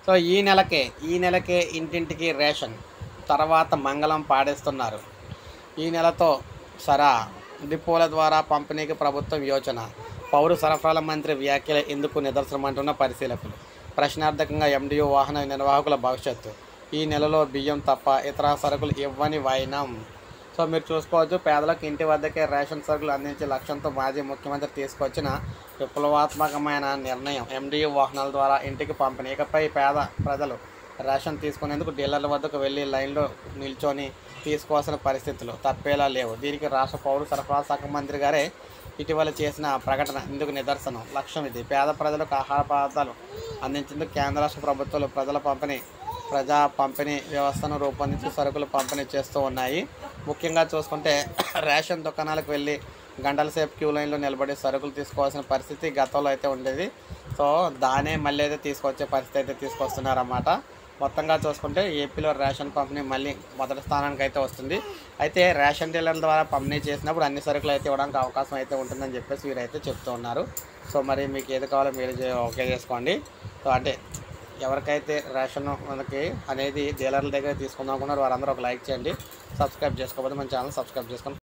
so ఈ నెలకే ఈ నెలకే ఇంటింటికి రేషన్ తర్వాత మంగళం పాడేస్తున్నారు ఈ నెలతో సరా డిపోల ద్వారా పంపిణీకి ప్రభుత్వం యోచన పౌర సరఫరాల మంత్రి వ్యాఖ్యలు ఎందుకు నిదర్శనం అంటున్న పరిశీలకులు ప్రశ్నార్థకంగా ఎండియో వాహన నిర్వాహకుల భవిష్యత్తు ఈ నెలలో బియ్యం తప్ప ఇతర సరుకులు ఇవ్వని వాయినం సో మీరు చూసుకోవచ్చు పేదలకు ఇంటి వద్దకే రేషన్ సరుకులు అందించే లక్ష్యంతో మాజీ ముఖ్యమంత్రి తీసుకొచ్చిన విప్లవాత్మకమైన నిర్ణయం ఎండియు వాహనాల ద్వారా ఇంటికి పంపిణీ ఇకపై పేద ప్రజలు రేషన్ తీసుకునేందుకు డీలర్ల వద్దకు వెళ్ళి లైన్లో నిల్చొని తీసుకోవాల్సిన పరిస్థితులు తప్పేలా లేవు దీనికి రాష్ట్ర పౌర సరఫరా శాఖ మంత్రి గారే ఇటీవల చేసిన ప్రకటన ఇందుకు నిదర్శనం లక్ష్యం ఇది పేద ప్రజలకు ఆహార పదార్థాలు అందించేందుకు కేంద్ర రాష్ట్ర ప్రభుత్వాలు ప్రజల పంపిణీ ప్రజా పంపిణీ వ్యవస్థను రూపొందించి సరుకులు పంపిణీ చేస్తూ ఉన్నాయి ముఖ్యంగా చూసుకుంటే రేషన్ దుకాణాలకు వెళ్ళి గంటల సేపు క్యూ లైన్లో నిలబడి సరుకులు తీసుకోవాల్సిన పరిస్థితి గతంలో అయితే ఉండేది సో దానే మళ్ళీ అయితే తీసుకొచ్చే పరిస్థితి అయితే తీసుకొస్తున్నారన్నమాట మొత్తంగా చూసుకుంటే ఏపీలో రేషన్ పంపిణీ మళ్ళీ మొదటి స్థానానికి అయితే వస్తుంది అయితే రేషన్ డీలర్ల ద్వారా పంపిణీ చేసినప్పుడు అన్ని సరుకులు అయితే ఇవ్వడానికి అవకాశం అయితే ఉంటుందని చెప్పేసి వీరైతే చెప్తూ ఉన్నారు సో మరి మీకు ఏది కావాలో మీరు చే- ఓకే చేసుకోండి సో అంటే ఎవరికైతే రేషన్ మనకి అనేది డీలర్ల దగ్గర తీసుకుందాం అనుకున్నారో వారందరూ ఒక లైక్ చేయండి సబ్స్క్రైబ్ చేసుకోకపోతే మన ఛానల్ సబ్స్క్రైబ్ చేసుకోండి